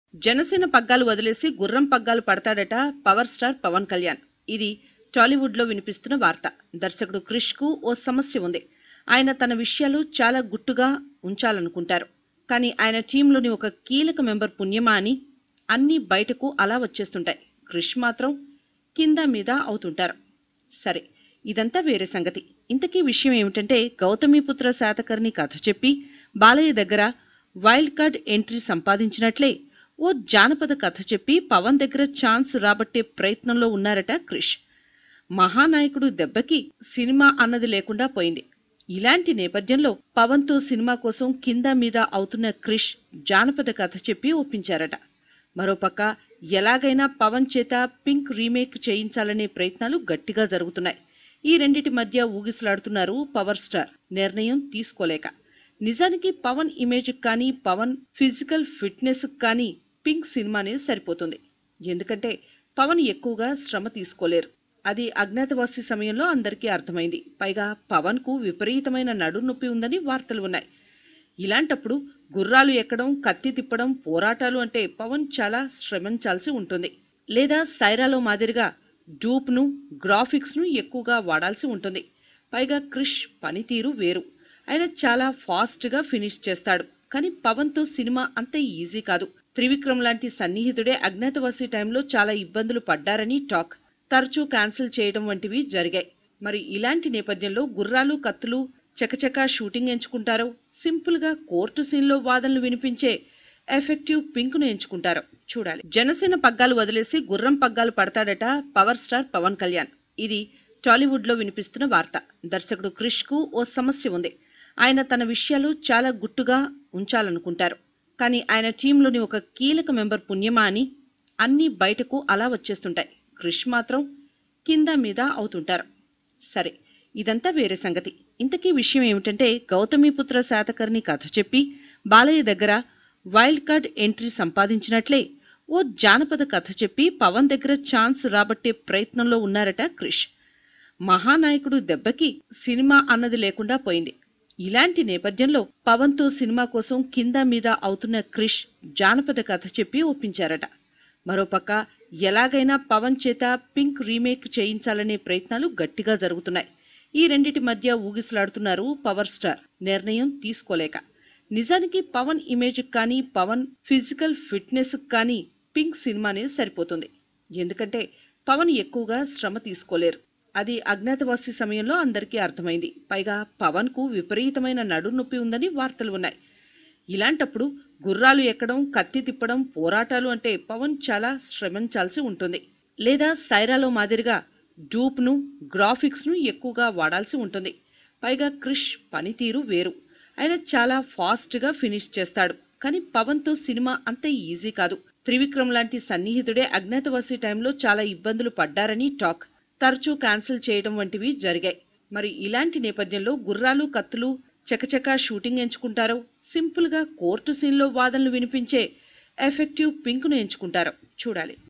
జనసేన పగ్గాలు వదిలేసి గుర్రం పగ్గాలు పడతాడట పవర్ స్టార్ పవన్ కళ్యాణ్ ఇది టాలీవుడ్ లో వినిపిస్తున్న వార్త దర్శకుడు క్రిష్ కు ఓ సమస్య ఉంది ఆయన తన విషయాలు చాలా గుట్టుగా ఉంచాలనుకుంటారు కానీ ఆయన టీంలోని ఒక కీలక మెంబర్ పుణ్యమా అని అన్నీ బయటకు అలా వచ్చేస్తుంటాయి క్రిష్ మాత్రం కింద మీద అవుతుంటారు సరే ఇదంతా వేరే సంగతి ఇంతకీ విషయం ఏమిటంటే గౌతమిపుత్ర శాతకర్ణి కథ చెప్పి బాలయ్య దగ్గర వైల్డ్ కార్డ్ ఎంట్రీ సంపాదించినట్లే ఓ జానపద కథ చెప్పి పవన్ దగ్గర ఛాన్స్ రాబట్టే ప్రయత్నంలో ఉన్నారట క్రిష్ మహానాయకుడు దెబ్బకి సినిమా అన్నది లేకుండా పోయింది ఇలాంటి నేపథ్యంలో పవన్తో సినిమా కోసం కింద మీద అవుతున్న క్రిష్ జానపద కథ చెప్పి ఒప్పించారట మరోపక్క ఎలాగైనా పవన్ చేత పింక్ రీమేక్ చేయించాలనే ప్రయత్నాలు గట్టిగా జరుగుతున్నాయి ఈ రెండిటి మధ్య ఊగిసలాడుతున్నారు పవర్ స్టార్ నిర్ణయం తీసుకోలేక నిజానికి పవన్ ఇమేజ్ కానీ పవన్ ఫిజికల్ ఫిట్నెస్ కానీ పింక్ సినిమానే సరిపోతుంది ఎందుకంటే పవన్ ఎక్కువగా శ్రమ తీసుకోలేరు అది అజ్ఞాతవాసి సమయంలో అందరికీ అర్థమైంది పైగా పవన్ కు విపరీతమైన నడునొప్పి ఉందని వార్తలు ఉన్నాయి ఇలాంటప్పుడు గుర్రాలు ఎక్కడం కత్తి తిప్పడం పోరాటాలు అంటే పవన్ చాలా శ్రమించాల్సి ఉంటుంది లేదా సైరాలో మాదిరిగా డూప్ను గ్రాఫిక్స్ను ఎక్కువగా వాడాల్సి ఉంటుంది పైగా క్రిష్ పనితీరు వేరు ఆయన చాలా ఫాస్ట్గా ఫినిష్ చేస్తాడు కానీ పవన్తో సినిమా అంత ఈజీ కాదు త్రివిక్రమ్ లాంటి సన్నిహితుడే అజ్ఞాతవాసి టైంలో చాలా ఇబ్బందులు పడ్డారని టాక్ తరచూ క్యాన్సిల్ చేయడం వంటివి జరిగాయి మరి ఇలాంటి నేపథ్యంలో గుర్రాలు కత్తులు చకచకా షూటింగ్ ఎంచుకుంటారో సింపుల్ గా కోర్టు సీన్లో వాదనలు వినిపించే ఎఫెక్టివ్ పింక్ ను ఎంచుకుంటారో చూడాలి జనసేన పగ్గాలు వదిలేసి గుర్రం పగ్గాలు పడతాడట పవర్ స్టార్ పవన్ కళ్యాణ్ ఇది టాలీవుడ్ లో వినిపిస్తున్న వార్త దర్శకుడు క్రిష్ కు ఓ సమస్య ఉంది ఆయన తన విషయాలు చాలా గుట్టుగా ఉంచాలనుకుంటారు కానీ ఆయన టీంలోని ఒక కీలక మెంబర్ పుణ్యమా అని అన్నీ బయటకు అలా వచ్చేస్తుంటాయి క్రిష్ మాత్రం కింద మీద అవుతుంటారు సరే ఇదంతా వేరే సంగతి ఇంతకీ విషయం ఏమిటంటే గౌతమిపుత్ర శాతకర్ణి కథ చెప్పి బాలయ్య దగ్గర వైల్డ్ కార్డ్ ఎంట్రీ సంపాదించినట్లే ఓ జానపద కథ చెప్పి పవన్ దగ్గర ఛాన్స్ రాబట్టే ప్రయత్నంలో ఉన్నారట క్రిష్ మహానాయకుడు దెబ్బకి సినిమా అన్నది లేకుండా పోయింది ఇలాంటి నేపథ్యంలో పవన్తో సినిమా కోసం కింద మీద అవుతున్న క్రిష్ జానపద కథ చెప్పి ఒప్పించారట మరోపక్క ఎలాగైనా పవన్ చేత పింక్ రీమేక్ చేయించాలనే ప్రయత్నాలు గట్టిగా జరుగుతున్నాయి ఈ రెండిటి మధ్య ఊగిసలాడుతున్నారు పవర్ స్టార్ నిర్ణయం తీసుకోలేక నిజానికి పవన్ ఇమేజ్ కానీ పవన్ ఫిజికల్ ఫిట్నెస్ కానీ పింక్ సినిమానే సరిపోతుంది ఎందుకంటే పవన్ ఎక్కువగా శ్రమ తీసుకోలేరు అది అజ్ఞాతవాసి సమయంలో అందరికీ అర్థమైంది పైగా పవన్ కు విపరీతమైన నడునొప్పి ఉందని వార్తలు ఉన్నాయి ఇలాంటప్పుడు గుర్రాలు ఎక్కడం కత్తి తిప్పడం పోరాటాలు అంటే పవన్ చాలా శ్రమించాల్సి ఉంటుంది లేదా సైరాలో మాదిరిగా డూప్ను గ్రాఫిక్స్ను ఎక్కువగా వాడాల్సి ఉంటుంది పైగా క్రిష్ పనితీరు వేరు ఆయన చాలా ఫాస్ట్గా ఫినిష్ చేస్తాడు కానీ పవన్తో సినిమా అంత ఈజీ కాదు త్రివిక్రమ్ లాంటి సన్నిహితుడే అజ్ఞాతవాసి టైంలో చాలా ఇబ్బందులు పడ్డారని టాక్ తరచూ క్యాన్సిల్ చేయడం వంటివి జరిగాయి మరి ఇలాంటి నేపథ్యంలో గుర్రాలు కత్తులు చకచకా షూటింగ్ ఎంచుకుంటారో సింపుల్ గా కోర్టు సీన్లో వాదనలు వినిపించే ఎఫెక్టివ్ పింక్ ను ఎంచుకుంటారో చూడాలి